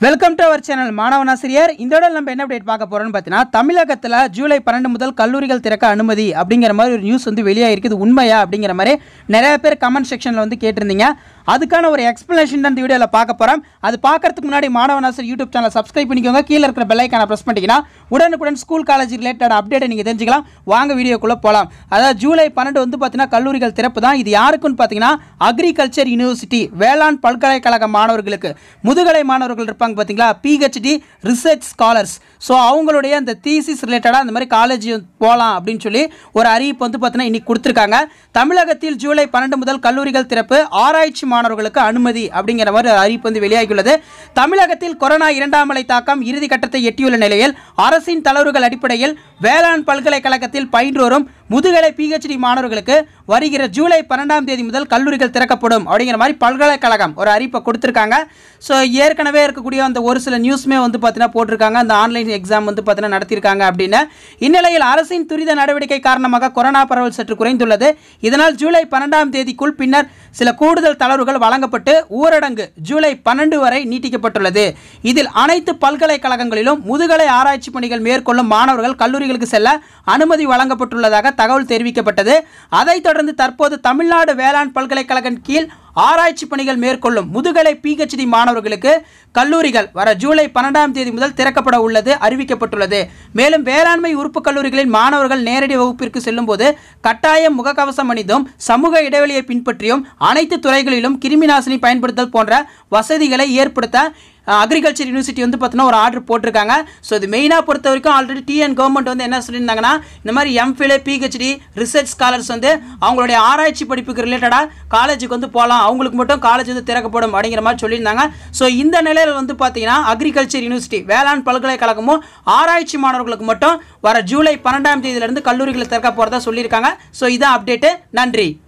welcome to our channel மாணவன் ஆசிரியர் இதோட நம்ம என்ன அப்டேட் பார்க்க போறோம்னு பார்த்தீங்கன்னா தமிழகத்தில் ஜூலை பன்னெண்டு முதல் கல்லூரிகள் திறக்க அனுமதி அப்படிங்கிற மாதிரி ஒரு நியூஸ் வந்து வெளியாகிருக்கு இது உண்மையா அப்படிங்கிற மாதிரி நிறைய பேர் கமெண்ட் செக்ஷனில் வந்து கேட்டிருந்தீங்க அதுக்கான ஒரு எக்ஸ்பிளனேஷன் தான் இந்த வீடியோவில் பார்க்க போகிறோம் அது பார்க்கறதுக்கு முன்னாடி மாணவன் ஆசிரியர் யூடியூப் சேனல் சப்ஸ்கிரைப் பண்ணிக்கோங்க கீழே இருக்கிற பெல்லைக்கான ப்ரெஸ் பண்ணிட்டீங்கன்னா உடனுக்குடன் ஸ்கூல் காலேஜ் ரிலேட்டட் அப்டேட்டை நீங்கள் தெரிஞ்சுக்கலாம் வாங்க வீடியோக்குள்ளே போகலாம் அதாவது ஜூலை பன்னெண்டு வந்து பார்த்தீங்கன்னா கல்லூரிகள் திறப்பு தான் இது யாருக்குன்னு பார்த்தீங்கன்னா அக்ரிகல்ச்சர் யூனிவர்சிட்டி வேளாண் பல்கலைக்கழக மாணவர்களுக்கு முதுகலை மாணவர்கள் இருப்பாங்க பார்த்தீங்களா பிஹெச்டி ரிசர்ச் ஸ்காலர்ஸ் ஸோ அவங்களுடைய அந்த தீசிஸ் ரிலேட்டடாக அந்த மாதிரி காலேஜ் போகலாம் அப்படின்னு சொல்லி ஒரு அறிவிப்பு வந்து பார்த்தீங்கன்னா இன்னைக்கு கொடுத்துருக்காங்க தமிழகத்தில் ஜூலை பன்னெண்டு முதல் கல்லூரிகள் திறப்பு ஆராய்ச்சி மாணவர்களுக்கு அனுமதி அப்படிங்கிற மாதிரி ஒரு அறிவிப்பு வந்து வெளியாகியுள்ளது தமிழகத்தில் கொரோனா இரண்டாம் அலை தாக்கம் இறுதி கட்டத்தை எட்டியுள்ள நிலையில் அரசின் தளர்வுகள் அடிப்படையில் வேளாண் பல்கலைக்கழகத்தில் பயின்று வரும் முதுகலை பிஹெச்டி மாணவர்களுக்கு வருகிற ஜூலை பன்னெண்டாம் தேதி முதல் கல்லூரிகள் திறக்கப்படும் அப்படிங்கிற மாதிரி பல்கலைக்கழகம் ஒரு அறிவிப்பை கொடுத்துருக்காங்க ஸோ ஏற்கனவே இருக்கக்கூடிய அந்த ஒரு சில நியூஸ்மே வந்து பார்த்தீங்கன்னா போட்டிருக்காங்க அந்த ஆன்லைன் எக்ஸாம் வந்து பார்த்தீங்கன்னா நடத்தியிருக்காங்க அப்படின்னு இந்நிலையில் அரசின் துரித நடவடிக்கை காரணமாக கொரோனா பரவல் சற்று குறைந்துள்ளது இதனால் ஜூலை பன்னெண்டாம் தேதிக்குள் பின்னர் சில கூடுதல் தளர்வுகள் வழங்கப்பட்டு ஊரடங்கு ஜூலை பன்னெண்டு வரை நீட்டிக்கப்பட்டுள்ளது இதில் அனைத்து பல்கலைக்கழகங்களிலும் முதுகலை ஆராய்ச்சி பணிகள் மேற்கொள்ளும் மாணவர்கள் கல்லூரிகளுக்கு செல்ல அனுமதி வழங்கப்பட்டுள்ளதாக தகவல் தெரிவிக்கப்பட்டது அதைத் தொடர்ந்து தற்போது தமிழ்நாடு வேளாண் பல்கலைக்கழகம் கீழ் ஆராய்ச்சி பணிகள் மேற்கொள்ளும் முதுகலை பிஹெச்டி மாணவர்களுக்கு கல்லூரிகள் வர ஜூலை பன்னெண்டாம் தேதி முதல் திறக்கப்பட உள்ளது அறிவிக்கப்பட்டுள்ளது மேலும் வேளாண்மை உறுப்பு கல்லூரிகளின் மாணவர்கள் நேரடி வகுப்பிற்கு செல்லும்போது கட்டாயம் முகக்கவசம் அணிந்தும் சமூக இடைவெளியை பின்பற்றியும் அனைத்து துறைகளிலும் கிருமி நாசினி பயன்படுத்தல் போன்ற வசதிகளை ஏற்படுத்த அக்ரிகல்ச்சர் யூனிவர்சிட்டி வந்து பார்த்தீங்கன்னா ஒரு ஆர்டர் போட்டிருக்காங்க ஸோ இது மெயினாக பொறுத்த வரைக்கும் ஆல்ரெடி டிஎன் கவர்மெண்ட் வந்து என்ன சொல்லியிருந்தாங்கன்னா இந்த மாதிரி எம்ஃபில் பிஹெச்டி ரிசர்ச் ஸ்காலர்ஸ் வந்து அவங்களுடைய ஆராய்ச்சி படிப்புக்கு ரிலேட்டடாக காலேஜுக்கு வந்து போகலாம் அவங்களுக்கு மட்டும் காலேஜ் வந்து திறக்கப்படும் அப்படிங்கிற மாதிரி சொல்லியிருந்தாங்க ஸோ இந்த நிலையில் வந்து பார்த்தீங்கன்னா அக்ரிகல்ச்சர் யூனிவர்சிட்டி வேளாண் பல்கலைக்கழகமும் ஆராய்ச்சி மாணவர்களுக்கு மட்டும் வர ஜூலை பன்னெண்டாம் தேதியிலிருந்து கல்லூரிகளை திறக்க போகிறதா சொல்லியிருக்காங்க ஸோ இதான் அப்டேட்டு நன்றி